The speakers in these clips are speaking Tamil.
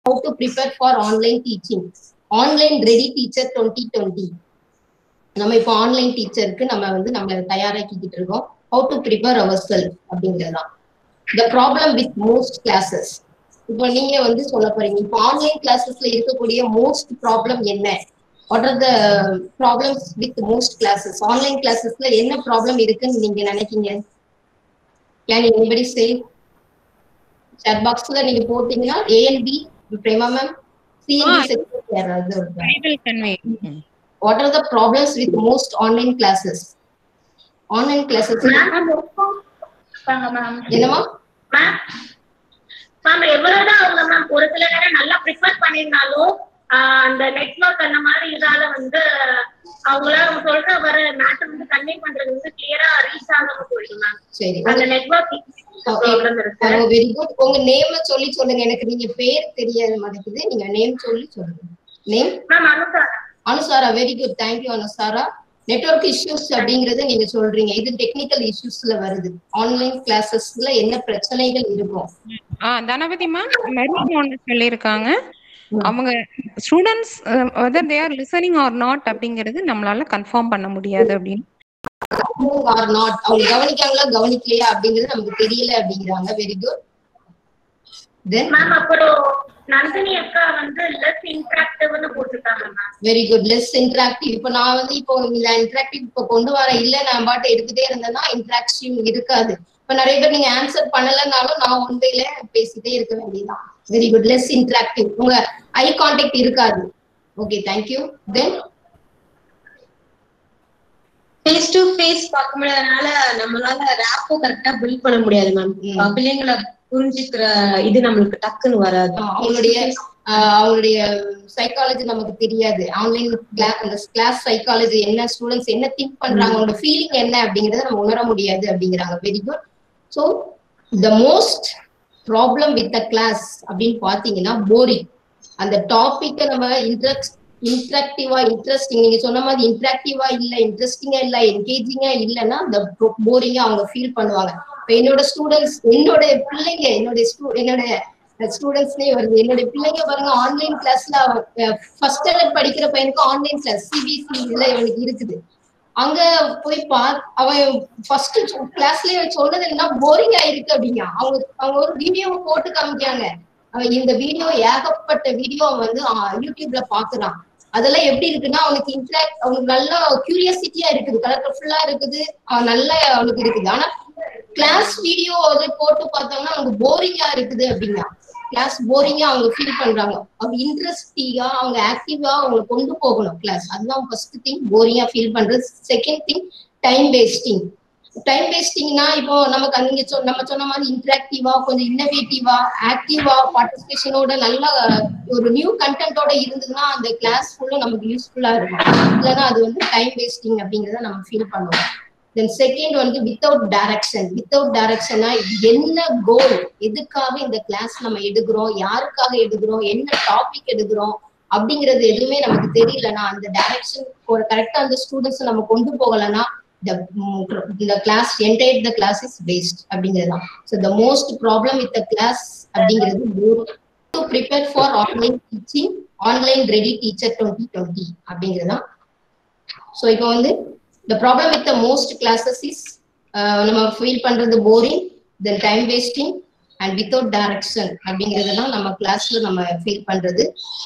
how to prepare for online teaching online ready teacher twenty twenty நம்ம இப்போ ஆன்லைன் டீச்சருக்கு நம்ம வந்து நம்ம தயாராக்கிக்கிட்டு இருக்கோம் how to prepare our self அப்படிங்கிறதான் the problem with most classes இப்போ நீங்க வந்து சொல்ல போறீங்க இப்போ ஆன்லைன் கிளாஸஸ்ல இருக்கக்கூடிய மோஸ்ட் ப்ராப்ளம் என்ன what are the problems with most classes online கிளாஸஸ்ல என்ன ப்ராப்ளம் இருக்குன்னு நீங்க நினைக்கீங்க கேன் எனிபடி சே chat பாக்ஸ்ல நீங்க போட்டீங்கன்னா ஏஎன்பி பிரேமா மேம் சிஎன்பி யாராவது I will convey. What are the problems with most online classes online classes ma'am என்னமா மேம் மேம் எவ்வளவுதான் அவங்க மேம் ஒரு சில நேரம் நல்லா ப்ரிப்பேர் பண்ணியிருந்தாலும் ஆஹ் அந்த நெட்வொர்க் அந்த மாதிரி இதால வந்து அவங்களால அவங்க சொல்ற வர மேட்டர் வந்து கன்வே பண்றது வந்து கிளியரா ரீச் ஆகாம போயிடும் மேம் சரி அந்த நெட்வொர்க் ப்ராப்ளம் இருக்கு வெரி குட் உங்க நேம் சொல்லி சொல்லுங்க எனக்கு நீங்க பேர் தெரியாத மாட்டேங்குது நீங்க நேம் சொல்லி சொல்லுங்க name ma'am Anusha Anusara very good thank you Anusara network issues அப்படிங்கறது நீங்க சொல்றீங்க இது டெக்னிக்கல் இஷ்யூஸ்ல வருது ஆன்லைன் கிளாஸஸ்ல என்ன பிரச்சனைகள் இருக்கும் ஆ தனபதி மேம் மெரின் ஒன்று சொல்லியிருக்காங்க அவங்க students whether they are listening or not அப்படிங்கிறது நம்மளால கன்ஃபார்ம் பண்ண முடியாது அப்படின்னு ஆர் நாட் அவங்க கவனிக்காங்களா கவனிக்கலையா அப்படிங்கிறது நமக்கு தெரியல அப்படிங்கிறாங்க வெரி குட் தென் மேம் அப்புறம் நந்தினி அக்கா வந்து லெஸ் இன்ட்ராக்டிவ்னு போட்டிருக்காங்க ma'am very good less interactive இப்போ நான் வந்து இப்போ இந்த இன்டராக்டிவ் இப்போ கொண்டு வர இல்ல நான் பாட்டு எடுத்துட்டே இருந்தேன்னா இன்டராக்டிவ் இருக்காது இப்போ நிறைய பேர் நீங்க ஆன்சர் பண்ணலனாலும் நான் ஒன்றையில பேசிட்டே இருக்க வேண்டியதுதான் வெரி குட் லெஸ் இன்டராக்டிவ் உங்க ஐ கான்டாக்ட் இருக்காது okay thank you then face to face பார்க்க முடியாதனால நம்மளால ரேப்போ கரெக்டா பில்ட் பண்ண முடியாது மேம் ம். பிள்ளைங்களை புரிஞ்சுக்கிற இது நம்மளுக்கு டக்குன்னு வராது அவங்களுடைய ஆஹ், அவங்களுடைய சைக்காலஜி நமக்கு தெரியாது ஆன்லைன் கிளாஸ் அந்த கிளாஸ் சைக்காலஜி என்ன ஸ்டூடெண்ட்ஸ் என்ன திங்க் பண்றாங்க அவங்களோட ஃபீலிங் என்ன அப்படிங்கறத நம்ம உணர முடியாது அப்படிங்கிறாங்க very good so the most problem with the class அப்படின்னு பாத்தீங்கன்னா போரிங் அந்த டாபிக்கை நம்ம இன்ட்ரெஸ்ட் இன்ட்ராக்டிவா இன்ட்ரெஸ்டிங் நீங்க சொன்ன மாதிரி இன்ட்ராக்டிவா இல்ல இன்ட்ரெஸ்டிங்கா இல்ல என்கேஜிங்கா இல்லைன்னா அந்த போரிங்கா அவங்க ஃபீல் பண்ணுவாங்க இப்ப என்னோட ஸ்டூடெண்ட்ஸ் என்னோட பிள்ளைங்க என்னோட stu- என்னோட ஸ்டூடெண்ட்ஸ்லயே வருது என்னோட பிள்ளைங்க பாருங்க ஆன்லைன் கிளாஸ்ல ஃபர்ஸ்ட் ஸ்டாண்டர்ட் படிக்கிற பையனுக்கு ஆன்லைன் கிளாஸ் சிபிஎஸ்சி இதுல இவனுக்கு இருக்குது அங்க போய் பா அவன் ஃபர்ஸ்ட் கிளாஸ்லயே சொன்னது என்ன போரிங் ஆயிருக்கு அப்படிங்க அவங்க அவங்க ஒரு வீடியோவை போட்டு காமிக்காங்க அவன் இந்த வீடியோ ஏகப்பட்ட வீடியோ அவன் வந்து ஆஹ், யூடியூப்ல பாக்குறான் அதெல்லாம் எப்படி இருக்குன்னா அவனுக்கு இன்ட்ராக்ட் அவனுக்கு நல்ல கியூரியாசிட்டியா இருக்குது கலர்ஃபுல்லா இருக்குது அவன் நல்ல அவனுக்கு இருக்குது ஆனா கிளாஸ் வீடியோ அது போட்டு பார்த்தோம்னா அவனுக்கு போரிங்கா இருக்குது அப்படின்னா கிளாஸ் போரிங்கா அவங்க ஃபீல் பண்றாங்க அவங்க இன்ட்ரெஸ்டிங்கா அவங்க ஆக்டிவா அவங்க கொண்டு போகணும் கிளாஸ் அதுதான் ஃபர்ஸ்ட் திங் போரிங்கா ஃபீல் பண்றது second thing time wasting time வேஸ்டிங்னா இப்போ நமக்கு நீங்க சொ- நம்ம சொன்ன மாதிரி இன்டராக்டிவா கொஞ்சம் இன்னோவேட்டிவா ஆக்டிவா பார்ட்டிசிபேஷனோட நல்ல ஒரு நியூ கண்டென்ட்டோட இருந்ததுன்னா அந்த கிளாஸ் ஃபுல்லும் நமக்கு யூஸ்ஃபுல்லா இருக்கும் இல்லைன்னா அது வந்து டைம் வேஸ்டிங் அப்படிங்கறத நம்ம ஃபீல் பண்ணுவோம் தென் செகண்ட் வந்து வித்தவுட் டைரக்ஷன் வித்தவுட் டைரக்ஷனா என்ன கோல் எதுக்காக இந்த கிளாஸ் நம்ம எடுக்கிறோம் யாருக்காக எடுக்கிறோம் என்ன டாபிக் எடுக்கிறோம் அப்படிங்கிறது எதுவுமே நமக்கு தெரியலனா அந்த டைரக்ஷன் ஒரு கரெக்டா அந்த ஸ்டூடெண்ட்ஸ் நம்ம கொண்டு போகலன்னா the mm, the class entire the class is waste அப்படிங்கிறது தான் so the most problem with the class அப்படிங்கிறது to prepare for online teaching online ready teacher twenty twenty அப்படிங்கிறது தான் ஸோ இப்போ வந்து the problem with the most classes is நம்ம ஃபீல் பண்றது boring then time wasting and without direction அப்படிங்கிறதெல்லாம் நம்ம கிளாஸ்ல நம்ம ஃபீல் பண்றது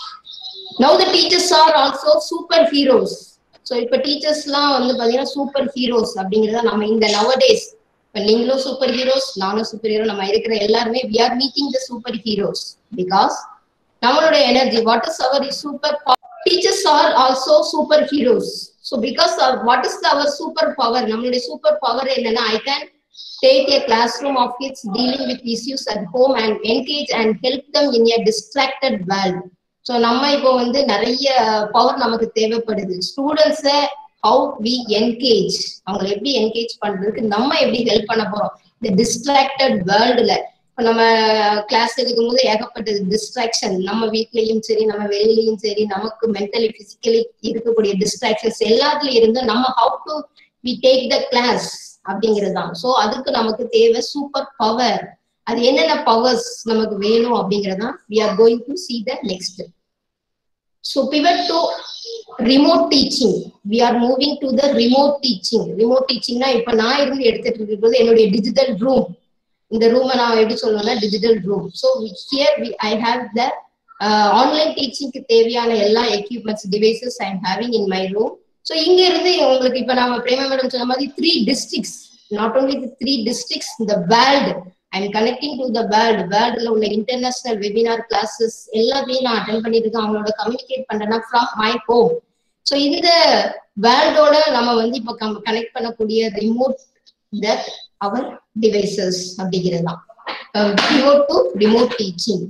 now the teachers are also super heroes so இப்போ டீச்சர்ஸ்லாம் வந்து பார்த்தீங்கன்னா சூப்பர் ஹீரோஸ் அப்படிங்கிறத நம்ம இந்த நவடேஸ் இப்போ நீங்களும் சூப்பர் ஹீரோஸ் நானும் சூப்பர் ஹீரோ நம்ம இருக்கிற எல்லாருமே we are meeting the super heroes because நம்மளோட energy what is our super teachers are also super heroes so because what is our super power நம்மளுடைய சூப்பர் பவர் என்னன்னா I can take a classroom of kids dealing with issues at home and engage and help them in a distracted world so நம்ம இப்போ வந்து நிறைய பவர் நமக்கு தேவைப்படுது ஸ்டூடெண்ட்ஸை ஹவு வி என்கேஜ் அவங்களை எப்படி என்கேஜ் பண்றதுக்கு நம்ம எப்படி ஹெல்ப் பண்ண போறோம் இந்த டிஸ்ட்ராக்டட் வேர்ல்டுல இப்போ நம்ம கிளாஸ் எடுக்கும் போது ஏகப்பட்டது டிஸ்ட்ராக்ஷன் நம்ம வீட்லயும் சரி நம்ம வெளியிலயும் சரி நமக்கு மென்டலி பிசிக்கலி இருக்கக்கூடிய டிஸ்ட்ராக்ஷன்ஸ் எல்லாத்துலயும் இருந்து நம்ம how to we take the class அப்படிங்கிறது தான் ஸோ அதுக்கு நமக்கு தேவை சூப்பர் பவர் அது என்னென்ன பவர்ஸ் நமக்கு வேணும் அப்படிங்கறதான் we are going to see the next so pivot to remote teaching we are moving to the remote teaching remote டீச்சிங்னா இப்ப நான் இருந்து எடுத்துட்டு இருக்கிறது என்னுடைய டிஜிட்டல் ரூம் இந்த ரூமை நான் எப்படி சொல்லுவேன்னா digital room so here we I have the online டீச்சிங்க்கு தேவையான எல்லா equipments devices I am having in my room so இங்க இருந்து உங்களுக்கு இப்ப நம்ம பிரேமா மேடம் சொன்ன மாதிரி three districts not only the three districts இந்த world I am connecting to the world வேர்ல்டுல உள்ள இன்டர்நேஷனல் வெபினார் கிளாஸஸ் எல்லாத்தையும் நான் அட்டன் பண்ணிட்டு இருக்கேன் அவங்களோட கம்யூனிகேட் பண்றேன்னா ஃப்ரம் மை ஹோம் ஸோ இந்த வேர்ல்டோட நம்ம வந்து இப்போ கனெக்ட் பண்ணக்கூடிய ரிமோட் தட் அவர் டிவைசஸ் அப்படிங்கிறது தான் remote to remote teaching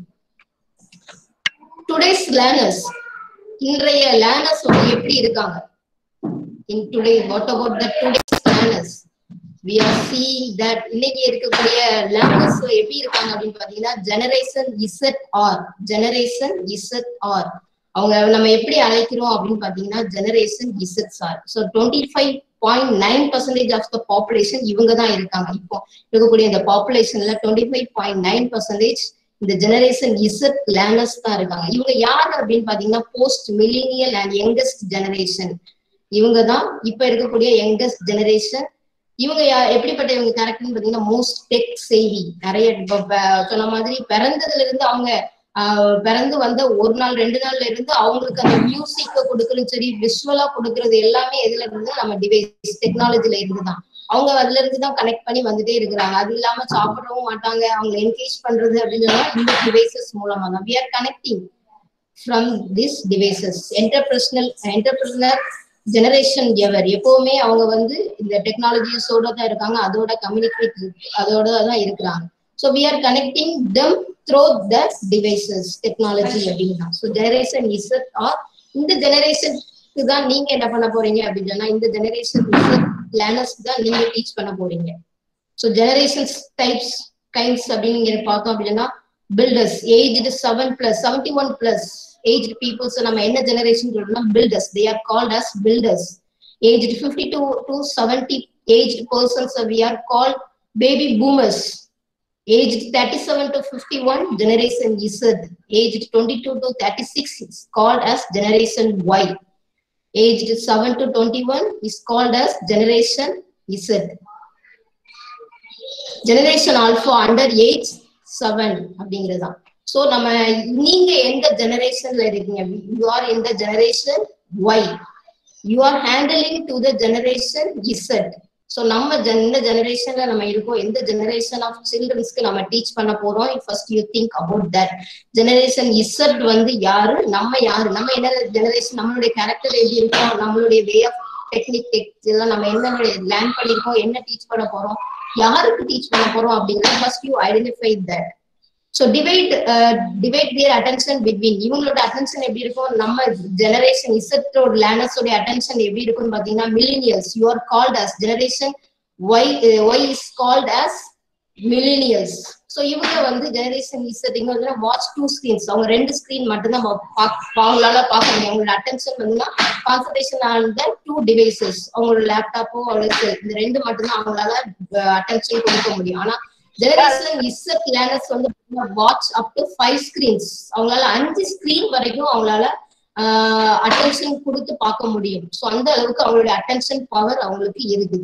today's learners இன்றைய லேர்னர்ஸ் வந்து எப்படி இருக்காங்க in today what about the today's learners we are seeing that இன்னைக்கு இருக்கக்கூடிய லேர்னர்ஸ் எப்படி இருக்காங்க அப்படின்னு பாத்தீங்கன்னா generation Z are generation Z are அவங்க நம்ம எப்படி அழைக்கிறோம் அப்படின்னு பாத்தீங்கன்னா generation Z are so twenty five point nine percentage of the population இவங்க தான் இருக்காங்க இப்போ இருக்கக்கூடிய இந்த பாப்புலேஷன்ல twenty five point nine percentage இந்த ஜெனரேஷன் இசட் லேர்னர்ஸ் தான் இருக்காங்க இவங்க யார் அப்படின்னு பாத்தீங்கன்னா post millennial and youngest generation இவங்க தான் இப்ப இருக்கக்கூடிய யங்கஸ்ட் ஜெனரேஷன் இவங்க யா- எப்படிப்பட்ட இவங்க கேரக்டர்னு பாத்தீங்கன்னா மோஸ்ட் டெக் செய்தி நிறைய இப்ப ப- சொன்ன மாதிரி பிறந்ததுல இருந்து அவங்க ஆஹ், பிறந்து வந்த ஒரு நாள் ரெண்டு நாள்ல இருந்து அவங்களுக்கு அந்த மியூசிக்க கொடுக்கறது சரி விஷுவலா கொடுக்கறது எல்லாமே எதுல இருந்து நம்ம டிவைஸ் டெக்னாலஜில இருந்து தான் அவங்க அதுல இருந்து தான் கனெக்ட் பண்ணி வந்துட்டே இருக்கிறாங்க அது இல்லாம சாப்பிடவும் மாட்டாங்க அவங்க என்கேஜ் பண்றது அப்படின்னு சொன்னா இந்த டிவைசஸ் மூலமா தான் we are connecting from this devices entrepreneurial entrepreneur generation ever எப்பவுமே அவங்க வந்து இந்த டெக்னாலஜிஸோட தான் இருக்காங்க அதோட கம்யூனிகேட் அதோட தான் இருக்கிறாங்க so we are connecting them through the devices technology அப்படின்னா ஸோ ஜெனரேஷன் இசட் ஆர் இந்த ஜெனரேஷனுக்கு தான் நீங்க என்ன பண்ண போறீங்க அப்படின்னு சொன்னா இந்த ஜெனரேஷன் லேர்னர்ஸ் தான் நீங்க டீச் பண்ண போறீங்க ஸோ ஜெனரேஷன்ஸ் டைப்ஸ் கைண்ட்ஸ் அப்படின்னு பார்த்தோம் அப்படின்னா builders aged seven plus seventy one plus aged peoples நம்ம என்ன ஜெனரேஷன் சொல்றோம்னா builders they are called as builders aged fifty two to seventy aged persons we are called baby boomers aged 37 to 51 generation z aged 22 to 36 is called as generation y aged 7 to 21 is called as generation z generation alpha under age 7 அப்படிங்கிறது தான் ஸோ நம்ம நீங்க எந்த ஜெனரேஷன்ல இருக்கீங்க யூ ஆர் இந்த generation Y you are handling to the generation Z so நம்ம gen- எந்த ஜெனரேஷன்ல நம்ம இருக்கோம் எந்த ஜெனரேஷன் ஆஃப் சில்ட்ரன்ஸ்க்கு நம்ம டீச் பண்ண போறோம் first you think about that generation Z வந்து யாரு நம்ம யாரு நம்ம என்ன ஜெனரேஷன் நம்மளுடைய கேரக்டர் எப்படி இருக்கோம் நம்மளுடைய வே ஆஃப் டெக்னிக் எல்லாம் நம்ம என்ன லேர்ன் பண்ணிருக்கோம் என்ன டீச் பண்ண போறோம் யாருக்கு டீச் பண்ண போறோம் அப்படிங்கிறது first you identify that so divide divide their attention between இவங்களோட அட்டென்ஷன் எப்படி இருக்கும் நம்ம ஜெனரேஷன் இசட்டோட லேர்னர்ஸோட அட்டென்ஷன் எப்படி இருக்கும்னு பாத்தீங்கன்னா millennials you are called as generation Y Y is called as millennials so இவங்க வந்து ஜெனரேஷன் இசட் இங்க வந்து வாட்ச் டூ ஸ்கிரீன்ஸ் அவங்க ரெண்டு ஸ்கிரீன் மட்டும் தான் அவங்களால பார்க்க முடியும் அவங்களோட அட்டென்ஷன் வந்து concentration on the two devices அவங்களோட லேப்டாப்போ அவங்களுக்கு இந்த ரெண்டு மட்டும் தான் அவங்களால அட்டென்ஷன் கொடுக்க முடியும் ஆனா ஜெனரேஷன் இசட் லேர்னர்ஸ் வந்து watch up to five screens அவங்களால அஞ்சு ஸ்கிரீன் வரைக்கும் அவங்களால அட்டென்ஷன் கொடுத்து பார்க்க முடியும் ஸோ அந்த அளவுக்கு அவங்களுடைய அட்டென்ஷன் பவர் அவங்களுக்கு இருக்குது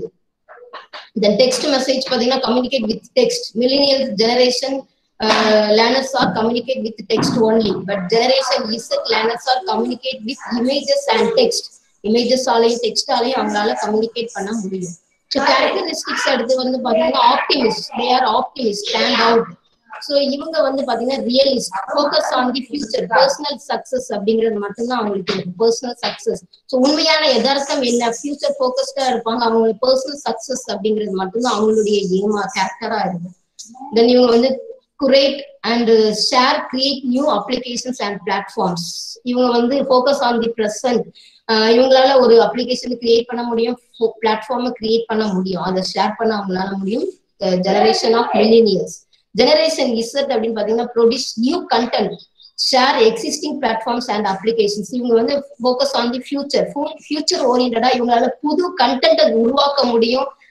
தென் டெக்ஸ்ட் மெசேஜ் பாத்தீங்கன்னா communicate with text millennial generation learners are communicate with text only but generation Z learners are communicate with images and text images ஆலையும் டெக்ஸ்ட் ஆலையும் அவங்களால கம்யூனிகேட் பண்ண முடியும் ஸோ கேரக்டரிஸ்டிக்ஸ் அடுத்து வந்து பாத்தீங்கன்னா optimist they are optimist stand out so இவங்க வந்து பாத்தீங்கன்னா realist focus on the future personal success அப்படிங்கிறது மட்டும்தான் அவங்களுக்கு இருக்கு பர்சனல் சக்சஸ் ஸோ உண்மையான யதார்த்தம் என்ன ஃபியூச்சர் ஃபோக்கஸ்டா இருப்பாங்க அவங்களுக்கு பர்சனல் சக்சஸ் அப்படிங்கிறது மட்டும்தான் அவங்களுடைய ஏமா கேரக்டரா இருக்கு தென் இவங்க வந்து curate and share create new applications and platforms இவங்க வந்து ஃபோக்கஸ் ஆன் தி ப்ரெசன்ட் இவங்களால ஒரு அப்ளிகேஷன் கிரியேட் பண்ண முடியும் பிளாட்ஃபார்மை கிரியேட் பண்ண முடியும் அதை ஷேர் பண்ண அவங்களால முடியும் generation of millennials generation Z அப்படின்னு பாத்தீங்கன்னா produce new content share existing platforms and applications இவங்க வந்து focus on the future future ஓரியன்டா இவங்களால புது கண்டென்ட்டை உருவாக்க முடியும்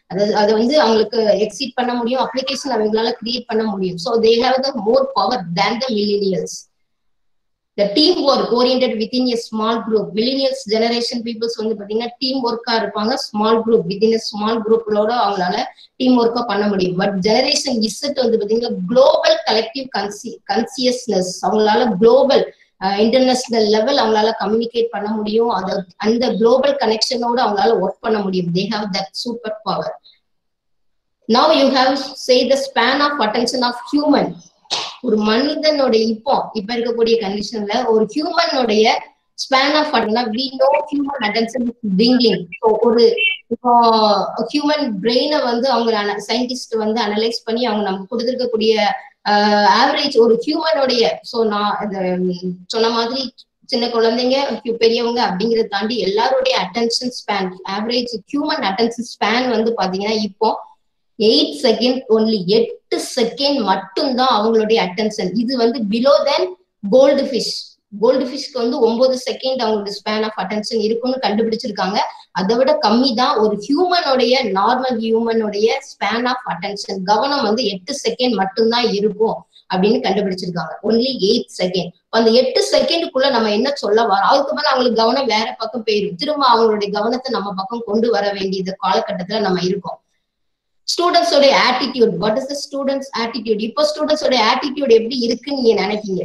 அதாவது அதை வந்து அவங்களுக்கு எக்ஸிட் பண்ண முடியும் அப்ளிகேஷன் அவங்களால கிரியேட் பண்ண முடியும் so they have the more power than the millennials the team work orient within a small group millennials generation peoples வந்து பாத்தீங்கன்னா டீம் ஒர்க்கா இருப்பாங்க small group within a small குரூப்லோட அவங்களால டீம் ஒர்க்கா பண்ண முடியும் பட் ஜெனரேஷன் இசட் வந்து பாத்தீங்கன்னா குளோபல் கலெக்டிவ் கன்சி கன்சியஸ்னஸ் அவங்களால குளோபல் இன்டர்நேஷனல் லெவல் அவங்களால கம்யூனிகேட் பண்ண முடியும் அத அந்த குளோபல் கனெக்ஷனோட அவங்களால ஒர்க் பண்ண முடியும் they have that super power now you have say the span of attention of human ஒரு மனிதனுடைய இப்போ இப்ப இருக்கக்கூடிய கண்டிஷன்ல ஒரு ஹியூமனுடைய span of we know human attention bringing so ஒரு இப்போ ஹியூமன் பிரெயினை வந்து அவங்க சயின்டிஸ்ட் வந்து அனலைஸ் பண்ணி அவங்க நமக்கு கொடுத்துருக்கக்கூடிய ஆவரேஜ் ஒரு ஹியூமனுடைய ஸோ நான் இந்த சொன்ன மாதிரி சின்ன குழந்தைங்க பெரியவங்க அப்படிங்கறத தாண்டி எல்லாருடைய attention span average human attention span வந்து பாத்தீங்கன்னா இப்போ எயிட் செகண்ட் ஒன்லி எட்டு செகண்ட் மட்டும்தான் அவங்களுடைய அட்டென்ஷன் இது வந்து below then gold fish gold ஃபிஷ்க்கு வந்து ஒன்பது செகண்ட் அவங்களோட ஸ்பேன் ஆஃப் அட்டென்ஷன் இருக்குன்னு கண்டுபிடிச்சிருக்காங்க அதை விட கம்மி தான் ஒரு ஹியூமனுடைய நார்மல் ஹியூமனுடைய ஸ்பேன் ஆஃப் அட்டென்ஷன் கவனம் வந்து எட்டு செகண்ட் மட்டும்தான் இருக்கும் அப்படின்னு கண்டுபிடிச்சிருக்காங்க ஒன்லி எயிட் செகண்ட் அந்த எட்டு செகண்டுக்குள்ள நம்ம என்ன சொல்ல வரோம் அதுக்கு மேல அவங்களுக்கு கவனம் வேற பக்கம் போயிடும் திரும்ப அவங்களுடைய கவனத்தை நம்ம பக்கம் கொண்டு வர வேண்டியது காலகட்டத்துல நம்ம இருக்கோம் ஸ்டூடெண்ட்ஸோட attitude what is the students attitude இப்போ ஸ்டூடெண்ட்ஸோட ஆட்டிடியூட் எப்படி இருக்குன்னு நீங்க நினைக்கீங்க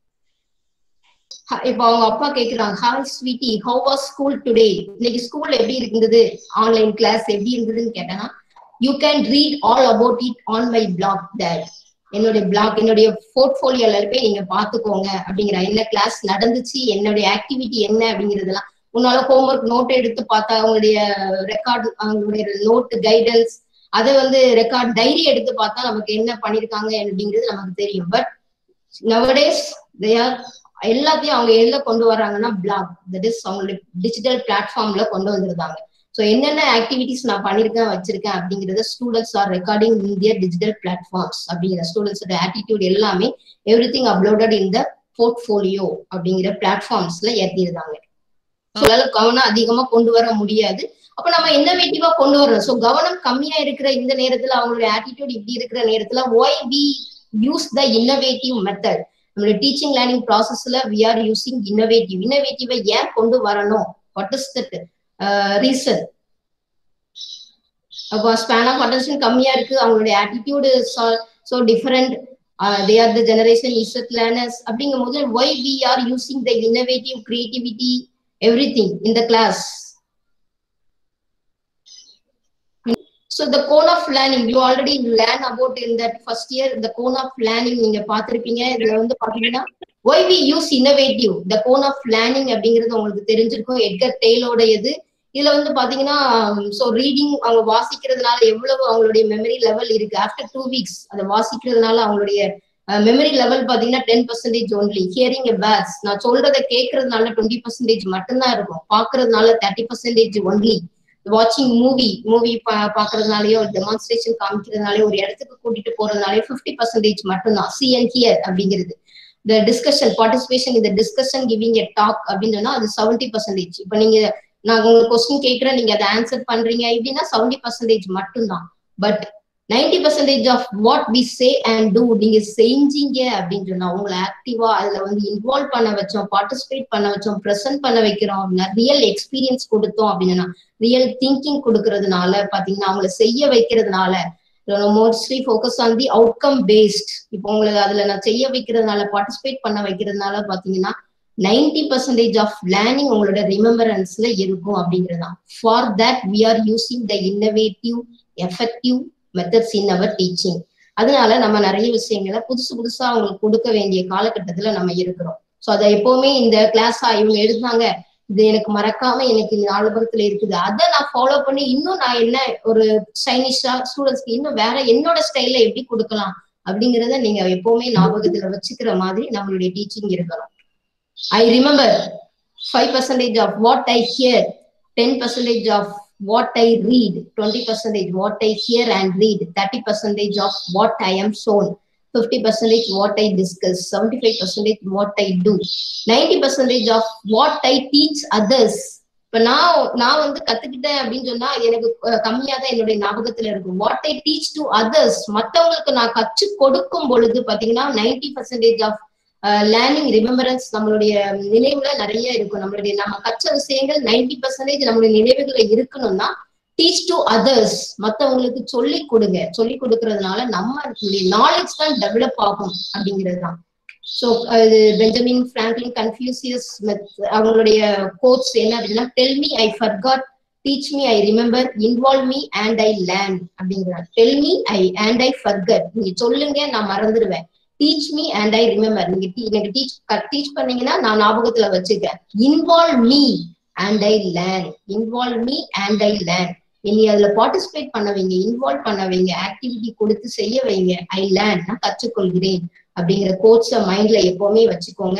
இப்போ அவங்க அப்பா கேக்குறாங்க hi sweetie how was school today இன்னைக்கு ஸ்கூல் எப்படி இருந்தது ஆன்லைன் கிளாஸ் எப்படி இருந்ததுன்னு கேட்டேன்னா you can read all about it on my blog that என்னுடைய பிளாக் என்னுடைய போர்ட்போலியோல போய் நீங்க பாத்துக்கோங்க அப்படிங்கிற என்ன கிளாஸ் நடந்துச்சு என்னுடைய ஆக்டிவிட்டி என்ன அப்படிங்கறதெல்லாம் உன்னால ஹோம்ஒர்க் நோட் எடுத்து பார்த்தா அவங்களுடைய ரெக்கார்டு அவங்களுடைய நோட் கைடன்ஸ் அதை வந்து ரெக்கார்ட் டைரி எடுத்து பார்த்தா நமக்கு என்ன பண்ணிருக்காங்க அப்படிங்கிறது நமக்கு தெரியும் பட் நவடேஸ் தே ஆர் எல்லாத்தையும் அவங்க எதுல கொண்டு வர்றாங்கன்னா பிளாக் தட் இஸ் அவங்களுடைய டிஜிட்டல் பிளாட்ஃபார்ம்ல கொண்டு வந்திருந்தாங்க ஸோ என்னென்ன ஆக்டிவிட்டிஸ் நான் பண்ணிருக்கேன் வச்சிருக்கேன் அப்படிங்கறத ஸ்டூடெண்ட்ஸ் ஆர் ரெக்கார்டிங் இந்திய டிஜிட்டல் பிளாட்ஃபார்ம்ஸ் அப்படிங்கிற ஸ்டூடெண்ட்ஸோட ஆட்டிடியூட் எல்லாமே everything uploaded in the portfolio அப்படிங்கிற பிளாட்ஃபார்ம்ஸ்ல ஏற்றிருந்தாங்க அதனால கவனம் அதிகமா கொண்டு வர முடியாது அப்ப நம்ம இன்னோவேட்டிவா கொண்டு வரணும் ஸோ கவனம் கம்மியா இருக்கிற இந்த நேரத்துல அவங்களுடைய ஆட்டிடியூட் இப்படி இருக்கிற நேரத்துல why we use the innovative method நம்மளுடைய டீச்சிங் லேர்னிங் ப்ராசஸ்ல வி ஆர் யூசிங் இன்னோவேட்டிவ் இன்னோவேட்டிவை ஏன் கொண்டு வரணும் வாட் இஸ் தட் ரீசன் அப்போ ஸ்பேன் ஆஃப் அட்டென்ஷன் கம்மியா இருக்கு அவங்களுடைய attitude so different they are the generation Z learners அப்படிங்கும் போது why we are using the innovative creativity everything in the class So the cone of learning, you already learn about in that first year, the cone of learning நீங்க பார்த்திருப்பீங்க இதுல வந்து பாத்தீங்கன்னா why we use innovative the cone of learning அப்படிங்கிறது உங்களுக்கு தெரிஞ்சிருக்கும் எட்கர் டெய்லோட இது இதுல வந்து பாத்தீங்கன்னா ஸோ ரீடிங் அவங்க வாசிக்கிறதுனால எவ்வளவு அவங்களுடைய மெமரி லெவல் இருக்கு ஆஃப்டர் டூ வீக்ஸ் அதை வாசிக்கிறதுனால அவங்களுடைய மெமரி லெவல் பாத்தீங்கன்னா ten percentage only hearing a bates நான் சொல்றதை கேட்கறதுனால டுவெண்ட்டி பர்சன்டேஜ் மட்டும்தான் இருக்கும் பாக்குறதுனால தேர்ட்டி பர்சன்டேஜ் ஒன்லி வாட்சிங் மூவி மூவி பாக்குறதுனாலயோ டெமான்ஸ்ட்ரேஷன் காமிக்கிறதுனாலயோ ஒரு இடத்துக்கு கூட்டிட்டு போறதுனாலயோ ஃபிஃப்டி பர்சன்டேஜ் மட்டும்தான் சி அண்ட் ஹியர் அப்படிங்கிறது இந்த டிஸ்கஷன் பார்ட்டிசிபேஷன் இந்த டிஸ்கஷன் கிவிங் எ டாக் அப்படின்னு சொன்னா அது செவன்டி பர்சன்டேஜ் இப்போ நீங்க நான் உங்களுக்கு கொஸ்டின் கேட்கிறேன் நீங்க அதை ஆன்சர் பண்றீங்க இப்படின்னா செவன்டி பர்சன்டேஜ் மட்டும்தான் but ninety percentage of what we say and do நீங்க செஞ்சீங்க அப்படின்னு சொன்னா உங்களை ஆக்டிவா அதுல வந்து இன்வால்வ் பண்ண வச்சோம் பார்ட்டிசிபேட் பண்ண வச்சோம் ப்ரெசென்ட் பண்ண வைக்கிறோம் ரியல் எக்ஸ்பீரியன்ஸ் கொடுத்தோம் அப்படின்னா ரியல் திங்கிங் கொடுக்கறதுனால பாத்தீங்கன்னா அவங்கள செய்ய வைக்கிறதுனால mostly focus on the outcome based இப்போ உங்களுக்கு அதுல நான் செய்ய வைக்கிறதுனால பார்ட்டிசிபேட் பண்ண வைக்கிறதுனால பாத்தீங்கன்னா நைன்டி பர்சன்டேஜ் ஆஃப் லேர்னிங் உங்களோட ரிமெம்பரன்ஸ்ல இருக்கும் அப்படிங்கிறதான் for that we are using the innovative effective methods in our teaching அதனால நம்ம நிறைய விஷயங்களை புதுசு புதுசா அவங்களுக்கு கொடுக்க வேண்டிய காலகட்டத்துல நம்ம இருக்கிறோம் ஸோ அதை எப்பவுமே இந்த கிளாஸா இவங்க எடுத்தாங்க இது எனக்கு மறக்காம எனக்கு இந்த ஆலோபரத்துல இருக்குது அதை நான் ஃபாலோ பண்ணி இன்னும் நான் என்ன ஒரு சைனிஷா ஸ்டூடெண்ட்ஸ்க்கு இன்னும் வேற என்னோட ஸ்டைல எப்படி கொடுக்கலாம் அப்படிங்கறத நீங்க எப்பவுமே ஞாபகத்துல வச்சுக்கிற மாதிரி நம்மளுடைய டீச்சிங் இருக்கணும் I remember five percentage of what I hear ten percentage of what I read, 20 percentage what I hear and read, 30 percentage of what I am shown, 50 percentage what I discuss, 75 percentage what I do, 90 percentage of what I teach others, இப்ப நான் நான் வந்து கத்துக்கிட்டேன் அப்படின்னு சொன்னா அது எனக்கு அஹ், கம்மியா தான் என்னுடைய ஞாபகத்துல இருக்கும் what I teach to others மத்தவங்களுக்கு நான் கற்று கொடுக்கும் பொழுது பாத்தீங்கன்னா ninety percentage of learning remembrance நம்மளுடைய நினைவுல நிறைய இருக்கும் நம்மளுடைய நம்ம கற்ற விஷயங்கள் நைன்டி பர்சன்டேஜ் நம்மளுடைய நினைவுகள்ல இருக்கணும்னா டீச் டு அதர்ஸ் மத்தவங்களுக்கு சொல்லி கொடுங்க சொல்லி கொடுக்கறதுனால நம்ம நாலேஜ் தான் டெவலப் ஆகும் அப்படிங்கிறது தான் ஸோ இது பெஞ்சமின் பிராங்க்லின் கன்ஃபியூசியஸ் அவங்களுடைய கோட்ஸ் என்ன அப்படின்னா tell me I forgot teach me I remember involve me and I learn அப்படிங்கிறாங்க tell me I and I forget நீங்க சொல்லுங்க நான் மறந்துடுவேன் teach me and I remember நீங்க te- எனக்கு டீச் டீச் பண்ணீங்கன்னா நான் ஞாபகத்துல வச்சுக்கேன் involve me and I learn involve me and I learn இனி அதுல பார்ட்டிசிபேட் பண்ண வைங்க இன்வால்வ் பண்ண வைங்க ஆக்டிவிட்டி கொடுத்து செய்ய வைங்க ஐ லேர்ன் நான் கற்றுக்கொள்கிறேன் அப்படிங்கிற கோட்ஸ மைண்ட்ல எப்பவுமே வச்சுக்கோங்க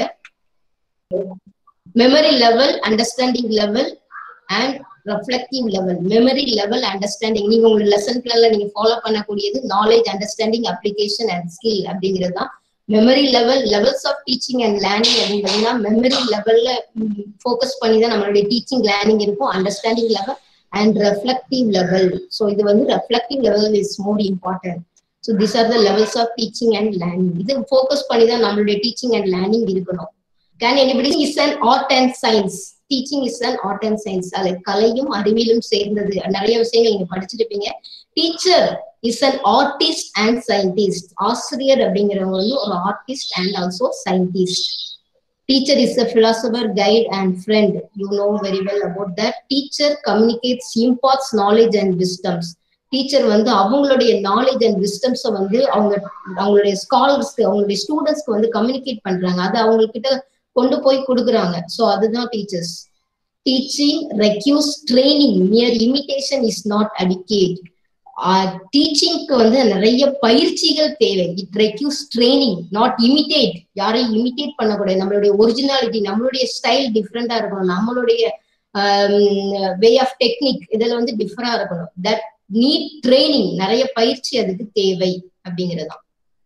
memory level understanding level and reflective level memory level understanding நீங்க உங்களோட லெசன் பிளான்ல நீங்க ஃபாலோ பண்ணக்கூடியது knowledge understanding application and skill அப்படிங்கிறது தான் memory level levels of teaching and learning அப்படின்னு பாத்தீங்கன்னா மெமரி லெவல்ல ஃபோக்கஸ் பண்ணி தான் நம்மளுடைய டீச்சிங் லேர்னிங் இருக்கும் understanding level and reflective level so இது வந்து reflective level is more important so this are the levels of teaching and learning இது ஃபோக்கஸ் பண்ணி தான் நம்மளுடைய டீச்சிங் அண்ட் லேர்னிங் இருக்கணும் can anybody is an art and science teaching is an art and science அது கலையும் அறிவியலும் சேர்ந்தது நிறைய விஷயங்கள் நீங்க படிச்சிருப்பீங்க teacher is an artist and scientist ஆசிரியர் அப்படிங்கிறவங்க வந்து ஒரு artist and also scientist Teacher is a philosopher, guide, and friend. You know very well about that. Teacher communicates, imparts knowledge and wisdoms. Teacher வந்து அவங்களுடைய நாலேஜ் அண்ட் விஸ்டம்ஸை வந்து அவங்க அவங்களுடைய ஸ்காலர்ஸ்க்கு அவங்களுடைய ஸ்டூடெண்ட்ஸ்க்கு வந்து கம்யூனிகேட் பண்றாங்க அது அவங்க கிட்ட கொண்டு போய் கொடுக்குறாங்க ஸோ அதுதான் teachers teaching requires training near imitation is not adequate டீச்சிங்க்கு வந்து நிறைய பயிற்சிகள் தேவை it requires training not imitate யாரையும் இமிடேட் பண்ணக்கூடாது நம்மளுடைய ஒரிஜினாலிட்டி நம்மளுடைய ஸ்டைல் டிஃப்ரெண்டா இருக்கணும் நம்மளுடைய வே ஆஃப் டெக்னிக் இதுல வந்து டிஃபரா இருக்கணும் தட் நீட் ட்ரைனிங் நிறைய பயிற்சி அதுக்கு தேவை அப்படிங்கிறதான்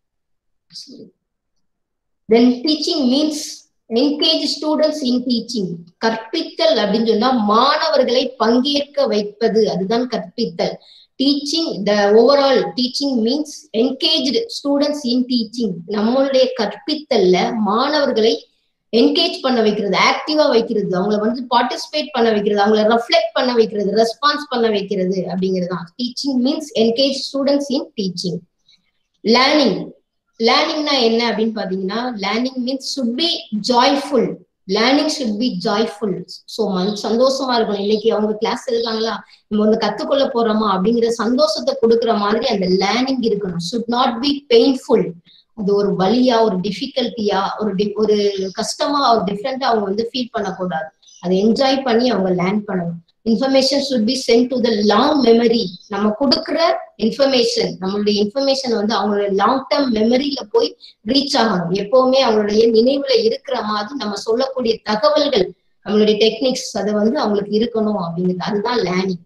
then teaching means engage students in teaching கற்பித்தல் அப்படின்னு சொன்னா மாணவர்களை பங்கேற்க வைப்பது அதுதான் கற்பித்தல் teaching the overall teaching means engaged students in teaching நம்மளுடைய கற்பித்தல்ல மாணவர்களை என்கேஜ் பண்ண வைக்கிறது ஆக்டிவா வைக்கிறது அவங்கள வந்து பார்ட்டிசிபேட் பண்ண வைக்கிறது அவங்கள ரெஃப்ளெக்ட் பண்ண வைக்கிறது ரெஸ்பான்ஸ் பண்ண வைக்கிறது அப்படிங்கிறது தான் teaching means engage students in teaching learning லேர்னிங்னா என்ன அப்படின்னு பாத்தீங்கன்னா learning means should be joyful learning should be joyful so சந்தோஷமா இருக்கணும் இன்னைக்கு அவங்க கிளாஸ் இருக்காங்களா நம்ம வந்து கத்துக்கொள்ள போறோமா அப்படிங்கிற சந்தோஷத்தை கொடுக்குற மாதிரி அந்த லேர்னிங் இருக்கணும் சுட் நாட் பி பெயின்ஃபுல் அது ஒரு வலியா ஒரு டிஃபிகல்ட்டியா ஒரு ஒரு கஷ்டமா ஒரு டிஃப்ரெண்டா அவங்க வந்து ஃபீல் பண்ணக்கூடாது அதை என்ஜாய் பண்ணி அவங்க லேர்ன் பண்ணணும் information should be sent to the long memory நம்ம கொடுக்குற இன்ஃபர்மேஷன் நம்மளுடைய இன்ஃபர்மேஷன் வந்து அவங்களுடைய லாங் டேர்ம் மெமரியில போய் ரீச் ஆகணும் எப்பவுமே அவங்களுடைய நினைவுல இருக்கிற மாதிரி நம்ம சொல்லக்கூடிய தகவல்கள் நம்மளுடைய டெக்னிக்ஸ் அது வந்து அவங்களுக்கு இருக்கணும் அப்படிங்கிறது அதுதான் learning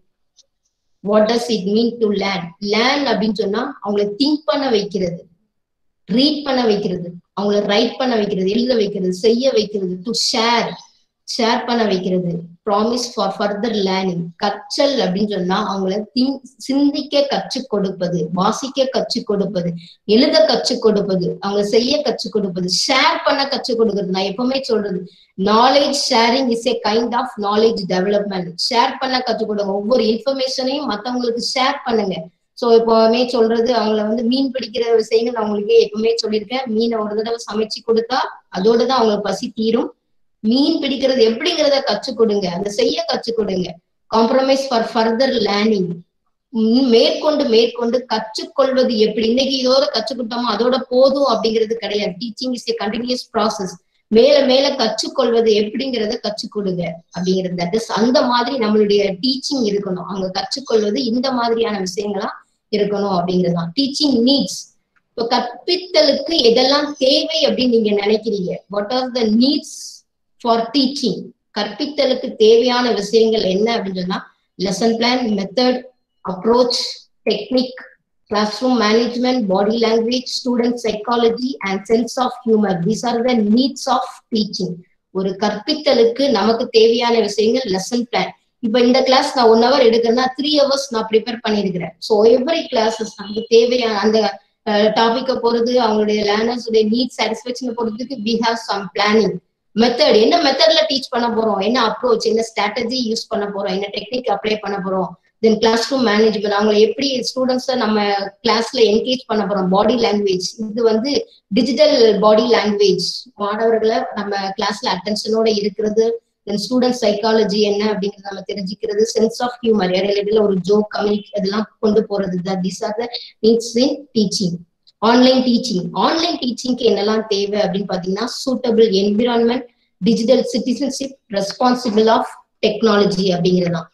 what does it mean to learn learn அப்படின்னு சொன்னா அவங்களை திங்க் பண்ண வைக்கிறது ரீட் பண்ண வைக்கிறது அவங்கள ரைட் பண்ண வைக்கிறது எழுத வைக்கிறது செய்ய வைக்கிறது டு ஷேர் ஷேர் பண்ண வைக்கிறது ப்ராமிஸ் ஃபார் ஃபர்தர் லேர்னிங் கற்றல் அப்படின்னு சொன்னா அவங்கள சிந்திக்க கற்றுக் கொடுப்பது வாசிக்க கற்றுக் கொடுப்பது எழுத கற்றுக் கொடுப்பது அவங்க செய்ய கற்றுக் கொடுப்பது ஷேர் பண்ண கற்றுக் கொடுக்கிறது நான் எப்பவுமே சொல்றது knowledge sharing is a kind of knowledge development share பண்ண கற்றுக் கொடுங்க ஒவ்வொரு இன்ஃபர்மேஷனையும் மத்தவங்களுக்கு ஷேர் பண்ணுங்க சோ எப்பவுமே சொல்றது அவங்கள வந்து மீன் பிடிக்கிற விஷயங்கள் அவங்களுக்கே எப்பவுமே சொல்லியிருக்கேன் மீனை ஒரு தடவை சமைச்சு கொடுத்தா அதோட தான் அவங்களுக்கு பசி தீரும் மீன் பிடிக்கிறது எப்படிங்கிறத கற்றுக் கொடுங்க அதை செய்ய கற்றுக் கொடுங்க காம்ப்ரமைஸ் ஃபார் ஃபர்தர் லேர்னிங் மேற்கொண்டு மேற்கொண்டு கற்றுக்கொள்வது எப்படி இன்னைக்கு இதோட கற்றுக்கிட்டோமோ அதோட போதும் அப்படிங்கிறது கிடையாது teaching is a continuous process மேல மேல கற்றுக்கொள்வது எப்படிங்கிறத கற்றுக் கொடுங்க அப்படிங்கிறது தட் இஸ் அந்த மாதிரி நம்மளுடைய டீச்சிங் இருக்கணும் அவங்க கற்றுக்கொள்வது இந்த மாதிரியான விஷயங்களா இருக்கணும் அப்படிங்கிறது தான் டீச்சிங் நீட்ஸ் இப்போ கற்பித்தலுக்கு எதெல்லாம் தேவை அப்படின்னு நீங்க நினைக்கிறீங்க what are the needs for teaching கற்பித்தலுக்கு தேவையான விஷயங்கள் என்ன அப்படின்னு சொன்னா lesson plan method approach technique classroom management body language student psychology and sense of humour these are the needs of teaching ஒரு கற்பித்தலுக்கு நமக்கு தேவையான விஷயங்கள் லெசன் பிளான் இப்ப இந்த கிளாஸ் நான் ஒன் ஹவர் எடுக்கிறேன்னா த்ரீ ஹவர்ஸ் நான் ப்ரிப்பேர் பண்ணியிருக்கிறேன் ஸோ எவ்ரி கிளாஸஸ் நமக்கு தேவையான அந்த டாபிக்கை பொறுத்து அவங்களுடைய லேர்னர்ஸ் உடைய நீட் சாட்டிஸ்பேக்ஷனை பொறுத்துக்கு we have some planning method என்ன மெத்தட்ல டீச் பண்ண போறோம் என்ன அப்ரோச் என்ன ஸ்ட்ராட்டஜி யூஸ் பண்ண போறோம் என்ன டெக்னிக் அப்ளை பண்ண போறோம் தென் கிளாஸ் ரூம் மேனேஜ்மெண்ட் அவங்களை எப்படி ஸ்டூடெண்ட்ஸை நம்ம கிளாஸ்ல என்கேஜ் பண்ண போறோம் பாடி லாங்குவேஜ் இது வந்து டிஜிட்டல் பாடி லாங்குவேஜ் மாணவர்களை நம்ம கிளாஸ்ல அட்டென்ஷனோட இருக்கிறது தென் ஸ்டூடெண்ட் சைக்காலஜி என்ன அப்படிங்கறத நம்ம தெரிஞ்சுக்கிறது சென்ஸ் ஆஃப் ஹியூமர் இடையில ஒரு ஜோக் கம்யூனிக் அதெல்லாம் கொண்டு போறது தான் this are the needs in teaching online teaching online டீச்சிங்க்கு என்னெல்லாம் தேவை அப்படின்னு பாத்தீங்கன்னா suitable environment digital citizenship responsible of technology அப்படிங்கிறதான்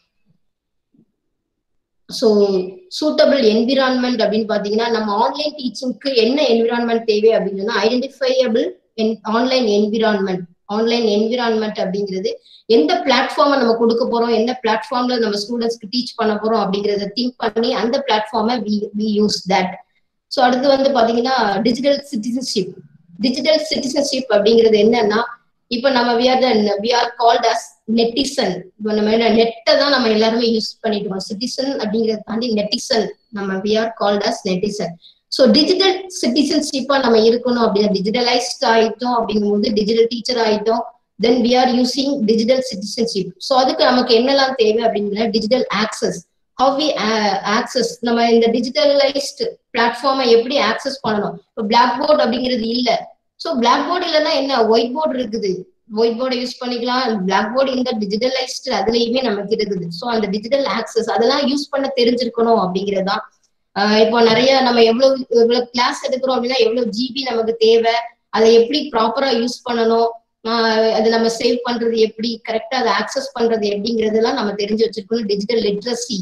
ஸோ சூட்டபிள் என்விரான்மெண்ட் அப்படின்னு பாத்தீங்கன்னா நம்ம ஆன்லைன் டீச்சிங்க்கு என்ன என்விரான்மெண்ட் தேவை அப்படின்னு சொன்னா identifiable online environment online environment அப்படிங்கிறது எந்த பிளாட்ஃபார்மை நம்ம கொடுக்க போறோம் என்ன பிளாட்ஃபார்ம்ல நம்ம ஸ்டூடெண்ட்ஸ்க்கு டீச் பண்ண போறோம் அப்படிங்கறத திங்க் பண்ணி அந்த பிளாட்ஃபார்மை வி யூஸ் தட் ஸோ அடுத்து வந்து பாத்தீங்கன்னா டிஜிட்டல் சிட்டிசன்ஷிப் டிஜிட்டல் சிட்டிசன்ஷிப் அப்படிங்கிறது என்னன்னா இப்ப நம்ம we are we are called as netizen இப்போ நம்ம என்ன நெட்டை தான் நம்ம எல்லாருமே யூஸ் பண்ணிட்டு இருக்கோம் சிட்டிசன் அப்படிங்கறத தாண்டி நெட்டிசன் நம்ம we are called as netizen so digital சிட்டிசன்ஷிப்பா நம்ம இருக்கணும் அப்படின்னா டிஜிட்டலைஸ்ட் ஆயிட்டோம் அப்படிங்கும்போது டிஜிட்டல் டீச்சர் ஆயிட்டோம் then we are using digital citizenship so அதுக்கு நமக்கு என்னெல்லாம் தேவை அப்படின்னா digital access how we access நம்ம இந்த டிஜிட்டலைஸ்ட் பிளாட்ஃபார்மை எப்படி ஆக்சஸ் பண்ணணும் இப்போ பிளாக் போர்டு அப்படிங்கிறது இல்ல ஸோ பிளாக் போர்டு இல்லைன்னா என்ன ஒயிட் போர்டு இருக்குது ஒயிட் போர்டை யூஸ் பண்ணிக்கலாம் பிளாக் போர்டு இந்த டிஜிட்டலைஸ்ட் அதுலயுமே நமக்கு இருக்குது ஸோ அந்த டிஜிட்டல் ஆக்சஸ் அதெல்லாம் யூஸ் பண்ண தெரிஞ்சிருக்கணும் அப்படிங்கறதுதான் இப்போ நிறைய நம்ம எவ்வளவு எவ்வளவு கிளாஸ் எடுக்கிறோம் அப்படின்னா எவ்வளவு ஜிபி நமக்கு தேவை அதை எப்படி ப்ராப்பரா யூஸ் பண்ணணும் அதை நம்ம சேவ் பண்றது எப்படி கரெக்டா அதை ஆக்சஸ் பண்றது எப்படிங்கறதெல்லாம் நம்ம தெரிஞ்சு வச்சிருக்கணும் டிஜிட்டல் லிட்ரஸி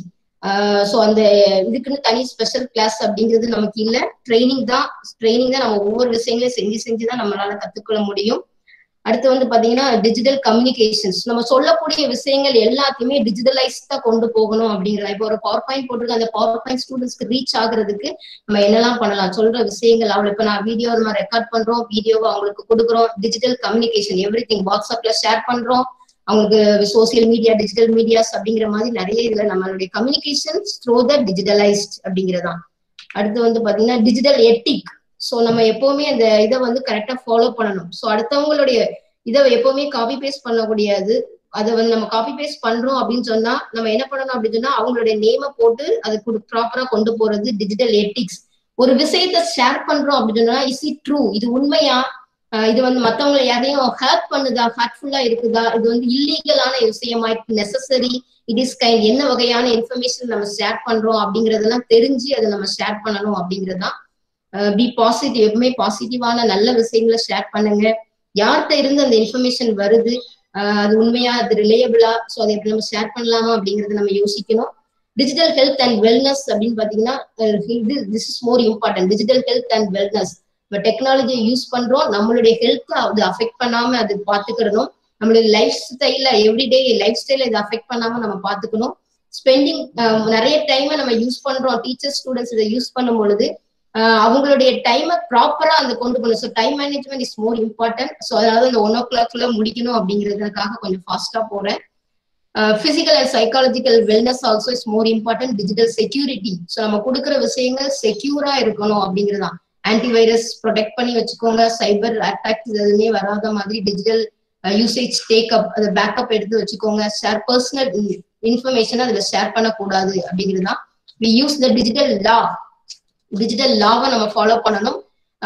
ஸோ அந்த இதுக்குன்னு தனி ஸ்பெஷல் கிளாஸ் அப்படிங்கிறது நமக்கு இல்ல ட்ரைனிங் தான் ட்ரைனிங் தான் நம்ம ஒவ்வொரு விஷயங்களையும் செஞ்சு செஞ்சு தான் நம்மளால கத்துக்கொள்ள முடியும் அடுத்து வந்து பாத்தீங்கன்னா டிஜிட்டல் கம்யூனிகேஷன்ஸ் நம்ம சொல்லக்கூடிய விஷயங்கள் எல்லாத்தையுமே டிஜிட்டலைஸ்டா கொண்டு போகணும் அப்படிங்கிற இப்போ ஒரு பவர் பாயிண்ட் போட்டிருக்க அந்த பவர் பாயிண்ட் ஸ்டூடெண்ட்ஸ்க்கு ரீச் ஆகுறதுக்கு நம்ம என்னெல்லாம் பண்ணலாம் சொல்ற விஷயங்கள் அவளை இப்ப நான் வீடியோ நம்ம ரெக்கார்ட் பண்றோம் வீடியோவை அவங்களுக்கு கொடுக்குறோம் டிஜிட்டல் கம்யூனிகேஷன் எவ்ரி திங் வாட்ஸ்அப்ல ஷேர் பண்றோம் அவங்களுக்கு சோசியல் மீடியா டிஜிட்டல் மீடியாஸ் அப்படிங்கிற மாதிரி நிறைய இதுல நம்மளுடைய கம்யூனிகேஷன் த்ரோ த டிஜிட்டலைஸ்ட் அப்படிங்கிறதான் அடுத்து வந்து பாத்தீங்கன்னா டிஜிட்டல் எட்டிக் ஸோ நம்ம எப்பவுமே அந்த இதை வந்து கரெக்டா ஃபாலோ பண்ணணும் ஸோ அடுத்தவங்களுடைய இதை எப்பவுமே காப்பி பேஸ்ட் பண்ணக்கூடியது அதை வந்து நம்ம காப்பி பேஸ்ட் பண்றோம் அப்படின்னு சொன்னா நம்ம என்ன பண்ணணும் அப்படின்னு சொன்னா அவங்களுடைய நேமை போட்டு அதை ப்ராப்பரா கொண்டு போறது டிஜிட்டல் எட்டிக்ஸ் ஒரு விஷயத்த ஷேர் பண்றோம் அப்படின்னு சொன்னா இஸ் இட் ட்ரூ இது உண்மையா இது வந்து மத்தவங்களை யாரையும் ஹர்ட் பண்ணுதா ஹர்ட்ஃபுல்லா இருக்குதா இது வந்து இல்லீகலான விஷயமா நெசசரி இட் இஸ் கைண்ட் என்ன வகையான இன்ஃபர்மேஷன் நம்ம ஷேர் பண்றோம் அப்படிங்கறதெல்லாம் தெரிஞ்சு அதை நம்ம ஷேர் பண்ணணும் அப்படிங்கறதுதான் பி பாசிட்டிவ் எப்பவுமே பாசிட்டிவான நல்ல விஷயங்களை ஷேர் பண்ணுங்க யார்கிட்ட இருந்து அந்த இன்ஃபர்மேஷன் வருது அது உண்மையா அது ரிலேயபிளா ஸோ அதை எப்படி நம்ம ஷேர் பண்ணலாமா அப்படிங்கறத நம்ம யோசிக்கணும் டிஜிட்டல் ஹெல்த் அண்ட் வெல்னஸ் அப்படின்னு பாத்தீங்கன்னா this is more important digital health and wellness இப்போ டெக்னாலஜியை யூஸ் பண்றோம் நம்மளுடைய ஹெல்த்தை அது அஃபெக்ட் பண்ணாம அது பாத்துக்கிறணும் நம்மளுடைய லைஃப் ஸ்டைல எவ்ரிடே லைஃப் ஸ்டைல இதை அஃபெக்ட் பண்ணாம நம்ம பாத்துக்கணும் ஸ்பெண்டிங் நிறைய டைமை நம்ம யூஸ் பண்றோம் டீச்சர் ஸ்டூடெண்ட்ஸ் இதை யூஸ் பண்ணும் பொழுது அவங்களுடைய டைமை ப்ராப்பரா அந்த கொண்டு போகணும் so time management is more important so அதாவது இந்த ஒன் ஓ கிளாக்ல முடிக்கணும் அப்படிங்கிறதுக்காக கொஞ்சம் ஃபாஸ்டா போறேன் physical and psychological wellness also is more important digital security so நம்ம கொடுக்குற விஷயங்கள் செக்யூரா இருக்கணும் அப்படிங்கிறதான் ஆன்டிவைரஸ் ப்ரொடெக்ட் பண்ணி வச்சுக்கோங்க சைபர் அட்டாக்ஸ் எதுவுமே வராத மாதிரி டிஜிட்டல் யூசேஜ் டேக்அப் அதை பேக்கப் எடுத்து வச்சுக்கோங்க ஷேர் பர்சனல் இன்ஃபர்மேஷன் அதுல ஷேர் பண்ணக்கூடாது அப்படிங்கிறது தான் we use the digital law digital லாவை நம்ம ஃபாலோ பண்ணணும்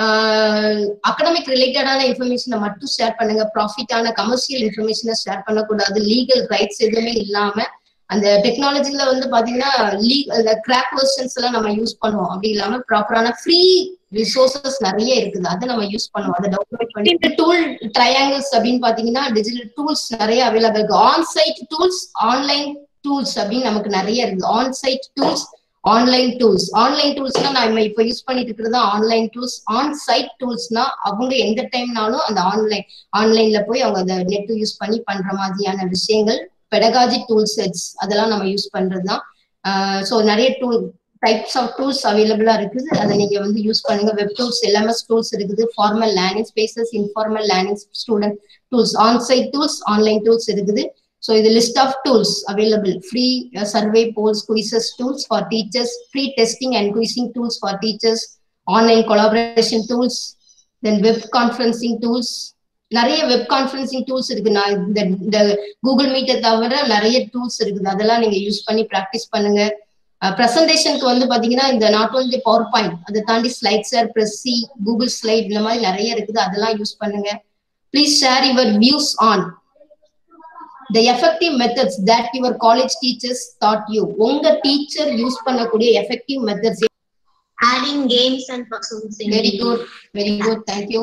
அகடமிக் ரிலேட்டடான இன்ஃபர்மேஷனை மட்டும் ஷேர் பண்ணுங்க ப்ராஃபிட்டான கமர்ஷியல் இன்ஃபர்மேஷனை ஷேர் பண்ணக்கூடாது லீகல் ரைட்ஸ் எதுவுமே இல்லாம அந்த டெக்னாலஜில வந்து பாத்தீங்கன்னா லீ அந்த கிராக் வெர்ஷன்ஸ் எல்லாம் நம்ம யூஸ் பண்ணுவோம் அப்படி இல்லாம ப்ராப்பரான ஃப்ரீ ரிசோர்சஸ் நிறைய இருக்குது அதை நம்ம யூஸ் பண்ணுவோம் அதை டவுன்லோட் பண்ணி டூல் ட்ரையாங்கிள்ஸ் அப்படின்னு பாத்தீங்கன்னா டிஜிட்டல் டூல்ஸ் நிறைய அவைலபிள் இருக்கு on site tools online tools அப்படின்னு நமக்கு நிறைய இருக்கு on site tools online tools online டூல்ஸ்னா நம்ம இப்ப யூஸ் பண்ணிட்டு இருக்கிறது ஆன்லைன் டூல்ஸ் ஆன் சைட் டூல்ஸ்னா அவங்க எந்த டைம்னாலும் அந்த ஆன்லைன் ஆன்லைன்ல போய் அவங்க அந்த நெட் யூஸ் பண்ணி பண்ற மாதிரியான விஷயங்கள் பெடகாஜி டூல் செட்ஸ் அதெல்லாம் நம்ம யூஸ் பண்றதுதான் ஸோ நிறைய டூல் டைப்ஸ் ஆஃப் டூல்ஸ் அவைலபிளா இருக்குது அதை நீங்க வந்து யூஸ் பண்ணுங்க வெப் டூல்ஸ் எல்எம்எஸ் டூல்ஸ் இருக்குது formal learning spaces informal learning student tools on site tools online tools இருக்குது ஸோ இது list of tools available free survey polls quizzes tools for teachers free testing and quizzing tools for teachers online collaboration tools then web conferencing tools நிறைய வெப் கான்ஃபரன்சிங் டூல்ஸ் இருக்கு நான் இந்த இந்த கூகுள் மீட்டை தவிர நிறைய டூல்ஸ் இருக்குது அதெல்லாம் நீங்க யூஸ் பண்ணி ப்ராக்டிஸ் பண்ணுங்க ப்ரெசன்டேஷனுக்கு வந்து பாத்தீங்கன்னா இந்த நாட் ஓன்லி பவர் பாயிண்ட் அதை தாண்டி slide sir Prezi Google slide இந்த மாதிரி நிறைய இருக்குது அதெல்லாம் யூஸ் பண்ணுங்க please share your views on the effective methods that your college teachers taught you உங்க டீச்சர் யூஸ் பண்ணக்கூடிய effective methods adding games and puzzles in very the- good very good thank you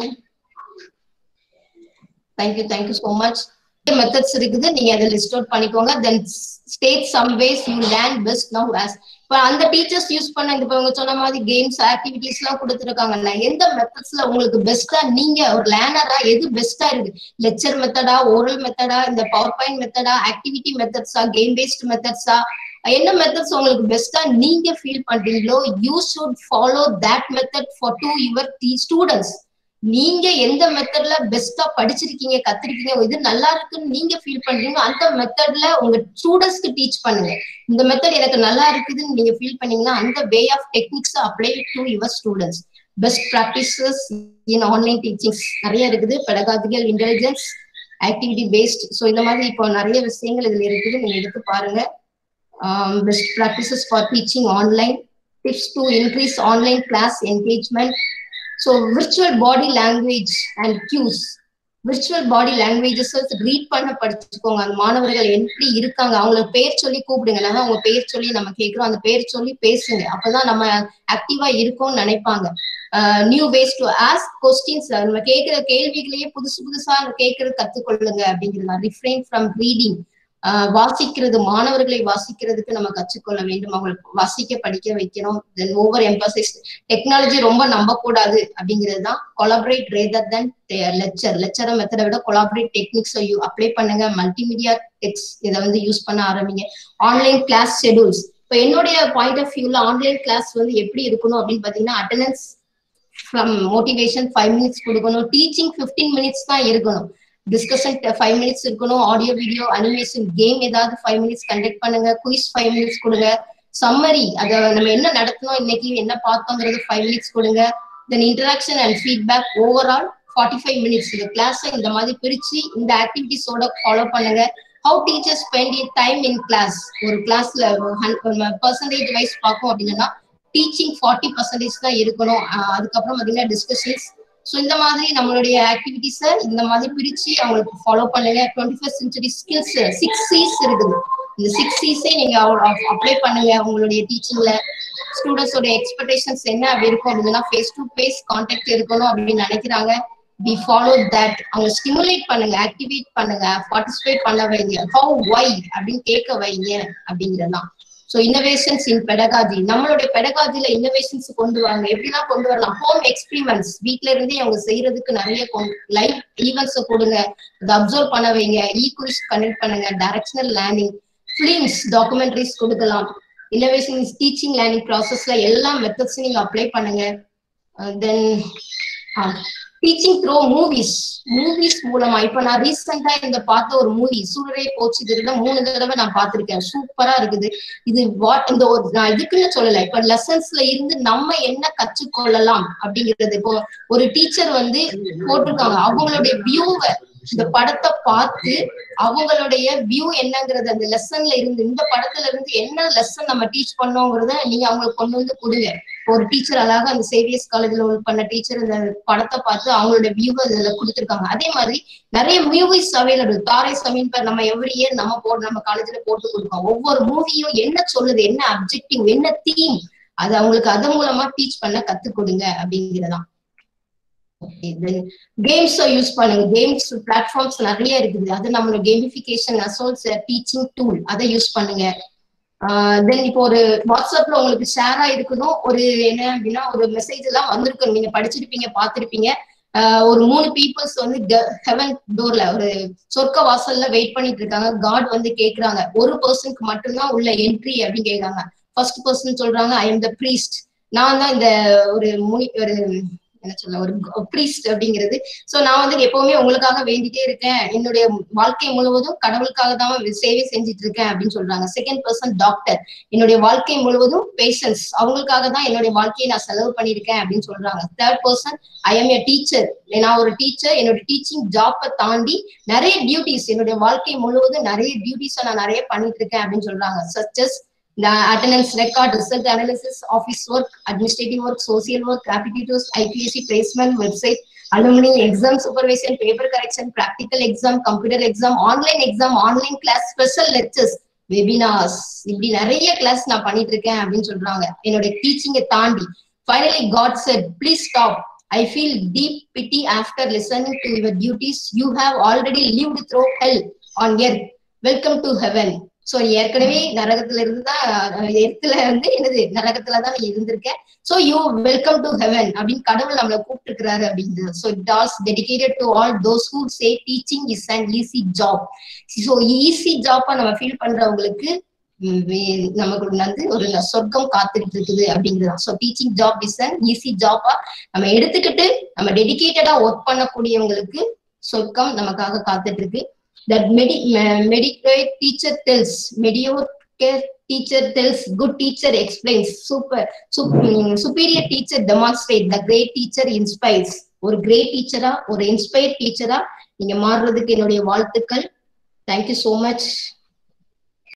thank you thank you so much methods இருக்குது நீங்க அதை லிஸ்ட் அவுட் பண்ணிக்கோங்க then state some ways you learn best now as இப்போ அந்த டீச்சர்ஸ் யூஸ் பண்ண இந்த இப்போ இவங்க சொன்ன மாதிரி கேம்ஸ் ஆக்டிவிட்டிஸ் எல்லாம் கொடுத்துருக்காங்கல்ல எந்த மெத்தட்ஸ்ல உங்களுக்கு பெஸ்டா நீங்க ஒரு லேர்னரா எது பெஸ்டா இருக்கு லெக்சர் மெத்தடா ஓரல் மெத்தடா இந்த பவர் பாயிண்ட் மெத்தடா ஆக்டிவிட்டி மெத்தட்ஸா கேம் பேஸ்ட் மெத்தட்ஸா என்ன மெத்தட்ஸ் உங்களுக்கு பெஸ்டா நீங்க ஃபீல் பண்றீங்களோ you should follow that method for to your students நீங்க எந்த மெத்தட்ல பெஸ்டா படிச்சிருக்கீங்க கத்திருக்கீங்க இது நல்லா இருக்குன்னு நீங்க ஃபீல் பண்றீங்க அந்த மெத்தட்ல உங்க ஸ்டூடெண்ட்ஸ்க்கு டீச் பண்ணுங்க இந்த மெத்தட் எனக்கு நல்லா இருக்குதுன்னு நீங்க ஃபீல் பண்ணீங்கன்னா அந்த way of techniques apply to your students best practices in online teachings நிறைய இருக்குது pedagogical intelligence activity based so இந்த மாதிரி இப்போ நிறைய விஷயங்கள் இதுல இருக்குது நீங்க எடுத்து பாருங்க best practices for teaching online tips to increase online class engagement so virtual body language and cues virtual body languages read பண்ண படிச்சுக்கோங்க அந்த மாணவர்கள் எப்படி இருக்காங்க அவங்கள பேர் சொல்லி கூப்பிடுங்க நம்ம அவங்க பேர் சொல்லி நம்ம கேட்கிறோம் அந்த பேர் சொல்லி பேசுங்க அப்பதான் நம்ம ஆக்டிவா இருக்கோம்னு நினைப்பாங்க new ways to ask questions நம்ம கேட்கிற கேள்விகளையே புதுசு புதுசா கேட்கறது கத்துக்கொள்ளுங்க அப்படிங்கிறது ரிஃப்ரைன் ஃப்ரம் ரீடிங் வாசிக்கிறது மாணவர்களை வாசிக்கிறதுக்கு நம்ம கற்றுக்கொள்ள வேண்டும் அவங்களுக்கு வாசிக்க படிக்க வைக்கணும் தென் ஓவர் எம்பசைஸ் டெக்னாலஜி ரொம்ப நம்பக்கூடாது அப்படிங்கிறது தான் கொலாபரேட் ரேதர் தென் லெக்சர் லெக்சரை மெத்தடை விட கொலாபரேட் டெக்னிக்ஸை யூ அப்ளை பண்ணுங்க மல்டிமீடியா டெக்ஸ் இதை வந்து யூஸ் பண்ண ஆரம்பிங்க ஆன்லைன் கிளாஸ் ஷெடியூல்ஸ் இப்போ என்னுடைய பாயிண்ட் ஆஃப் வியூல ஆன்லைன் கிளாஸ் வந்து எப்படி இருக்கணும் அப்படின்னு பாத்தீங்கன்னா attendance from motivation five minutes கொடுக்கணும் டீச்சிங் ஃபிஃப்டீன் மினிட்ஸ் தான் இருக்கணும் டிஸ்கஷன் ஃபைவ் மினிட்ஸ் இருக்கணும் ஆடியோ வீடியோ அனிமேஷன் கேம் ஏதாவது ஃபைவ் மினிட்ஸ் கண்டக்ட் பண்ணுங்க குயிஸ் ஃபைவ் மினிட்ஸ் கொடுங்க சம்மரி அதை நம்ம என்ன நடத்தணும் இன்னைக்கு என்ன பார்த்தோங்கிறது ஃபைவ் மினிட்ஸ் கொடுங்க then interaction and feedback overall forty five minutes இந்த கிளாஸை இந்த மாதிரி பிரிச்சு இந்த ஆக்டிவிட்டிஸோட ஃபாலோ பண்ணுங்க how teachers spend in time in class ஒரு கிளாஸ்ல பர்சன்டேஜ் வைஸ் பார்க்கும் அப்படின்னா டீச்சிங் ஃபார்ட்டி பர்சன்டேஜ் தான் இருக்கணும் அதுக்கப்புறம் பார்த்தீங்கன்னா டிஸ்கஷன்ஸ் ஸோ இந்த மாதிரி நம்மளுடைய ஆக்டிவிட்டிஸை இந்த மாதிரி பிரிச்சு அவங்களுக்கு ஃபாலோ பண்ணுங்க twenty first century skills six Cs இருக்குது இந்த சிக்ஸ் சீஸே நீங்க அப்ளை பண்ணுங்க உங்களுடைய டீச்சிங்ல ஸ்டூடெண்ட்ஸோட எக்ஸ்பெக்டேஷன்ஸ் என்ன அப்படி இருக்கும் அப்படின்னா ஃபேஸ் டு ஃபேஸ் கான்டாக்ட் இருக்கணும் அப்படின்னு நினைக்கிறாங்க வி ஃபாலோ தட் அவங்க ஸ்டிமுலேட் பண்ணுங்க ஆக்டிவேட் பண்ணுங்க பார்ட்டிசிபேட் பண்ண வைங்க ஹவு ஒய் அப்படின்னு கேட்க வைங்க அப்படிங்கிறதான் ஸோ இன்னோவேஷன்ஸ் இன் பெடகாஜி நம்மளுடைய பெடகாஜில இன்னோவேஷன்ஸ் கொண்டு வாங்க எப்படிலாம் கொண்டு வரலாம் ஹோம் எக்ஸ்பிரிமெண்ட்ஸ் வீட்ல இருந்தே அவங்க செய்யறதுக்கு நிறைய லைவ் ஈவெண்ட்ஸ் கொடுங்க அதை அப்சர்வ் பண்ண வைங்க இ குவிஸ் கனெக்ட் பண்ணுங்க டைரக்ஷனல் லேர்னிங் ஃபிலிம்ஸ் டாக்குமெண்ட்ரிஸ் கொடுக்கலாம் இன்னோவேஷன் டீச்சிங் லேர்னிங் ப்ராசஸ்ல எல்லா மெத்தட்ஸும் நீங்க அப்ளை பண்ணுங்க then teaching through movies movies மூலமா இப்ப நான் ரீசெண்டா இந்த பார்த்த ஒரு மூவி சூரரே போச்சு இதுல மூணு தடவை நான் பார்த்திருக்கேன் சூப்பரா இருக்குது இது வாட் இந்த ஒரு நான் இதுக்குன்னு சொல்லல இப்ப லெசன்ஸ்ல இருந்து நம்ம என்ன கற்றுக்கொள்ளலாம் அப்படிங்கிறது இப்போ ஒரு டீச்சர் வந்து போட்டிருக்காங்க அவங்களுடைய வியூவை இந்த படத்தை பார்த்து அவங்களுடைய வியூ என்னங்கிறது அந்த லெசன்ல இருந்து இந்த படத்துல இருந்து என்ன லெசன் நம்ம டீச் பண்ணோங்கிறத நீங்க அவங்களுக்கு கொண்டு வந்து கொடுங்க ஒரு டீச்சர் அழகா அந்த சேவியஸ் காலேஜ்ல ஒர்க் பண்ண டீச்சர் இந்த படத்தை பார்த்து அவங்களோட வியூவை இதுல கொடுத்துருக்காங்க அதே மாதிரி நிறைய மூவிஸ் அவைலபிள் தாரை சமீன் பேர் நம்ம எவ்ரி இயர் நம்ம போட்டு நம்ம காலேஜ்ல போட்டு கொடுக்கோம் ஒவ்வொரு மூவியும் என்ன சொல்லுது என்ன அப்ஜெக்டிவ் என்ன தீம் அது அவங்களுக்கு அதன் மூலமா டீச் பண்ண கத்து கொடுங்க அப்படிங்கிறதான் கேம்ஸ் யூஸ் பண்ணுங்க கேம்ஸ் பிளாட்ஃபார்ம்ஸ் நிறைய இருக்குது அது நம்மளோட கேமிஃபிகேஷன் அசோல்ஸ் டீச்சிங் டூல் அதை யூஸ் பண்ணுங்க தென் இப்போ ஒரு வாட்ஸ்அப்ல உங்களுக்கு ஷேர் ஆயிருக்கணும் ஒரு என்ன அப்படின்னா ஒரு மெசேஜ் எல்லாம் வந்திருக்கணும் நீங்க படிச்சிருப்பீங்க பார்த்திருப்பீங்க ஒரு மூணு பீப்புள்ஸ் வந்து ஹெவன் டோர்ல ஒரு சொர்க்க வாசல்ல வெயிட் பண்ணிட்டு இருக்காங்க காட் வந்து கேக்குறாங்க ஒரு பர்சனுக்கு மட்டும்தான் உள்ள என்ட்ரி அப்படின்னு கேக்குறாங்க ஃபர்ஸ்ட் பர்சன் சொல்றாங்க ஐ எம் த ப்ரீஸ்ட் நான் தான் இந்த ஒரு முனி ஒரு என்ன சொல்ல ஒரு ப்ரீஸ்ட் அப்படிங்கிறது சோ நான் வந்து எப்பவுமே உங்களுக்காக வேண்டிட்டே இருக்கேன் என்னுடைய வாழ்க்கை முழுவதும் கடவுளுக்காக தான் சேவை செஞ்சுட்டு இருக்கேன் அப்படின்னு சொல்றாங்க செகண்ட் பர்சன் டாக்டர் என்னுடைய வாழ்க்கை முழுவதும் பேஷன்ஸ் அவங்களுக்காக தான் என்னுடைய வாழ்க்கையை நான் செலவு பண்ணியிருக்கேன் அப்படின்னு சொல்றாங்க third person I am a teacher நான் ஒரு டீச்சர் என்னோட டீச்சிங் ஜாப்பை தாண்டி நிறைய டியூட்டிஸ் என்னுடைய வாழ்க்கை முழுவதும் நிறைய டியூட்டிஸை நான் நிறைய பண்ணிட்டு இருக்கேன் அப்படின்னு சொல்றாங்க such as the attendance record, result analysis, office work, administrative work, social work, aptitudes, IPSC placement, website, alumni, exam supervision, paper correction, practical exam, computer exam, online exam, online class, special lectures, webinars இப்படி நிறைய கிளாஸ் நான் பண்ணிட்டு இருக்கேன் அப்படின்னு சொல்றாங்க என்னோட டீச்சிங்கை தாண்டி finally God said please stop I feel deep pity after listening to your duties you have already lived through hell on earth welcome to heaven so ஏற்கனவே நரகத்துல இருந்து தான் எர்த்துல வந்து என்னது நரகத்துல தான் நீ இருந்திருக்க so you welcome to heaven அப்படின்னு கடவுள் நம்மளை கூப்பிட்டுருக்கிறாரு அப்படிங்கிறது so it also dedicated to all those who say teaching is an easy job so easy ஜாப்பா நம்ம ஃபீல் பண்றவங்களுக்கு ம், வே- நமக்கு வந்து ஒரு சொர்க்கம் காத்துட்டு இருக்குது அப்படிங்கிறது so teaching job is an easy ஜாப்பா நம்ம எடுத்துக்கிட்டு நம்ம டெடிகேட்டடா ஒர்க் பண்ணக்கூடியவங்களுக்கு சொர்க்கம் நமக்காக காத்துட்டு இருக்கு that medi- me- mediocre teacher tells mediocre teacher tells good teacher explains super sup- mm, superior teacher demonstrate the great teacher inspires ஒரு கிரேட் டீச்சரா ஒரு இன்ஸ்பயர் டீச்சரா நீங்க மாறுறதுக்கு என்னுடைய வாழ்த்துக்கள் தேங்க்யூ so மச்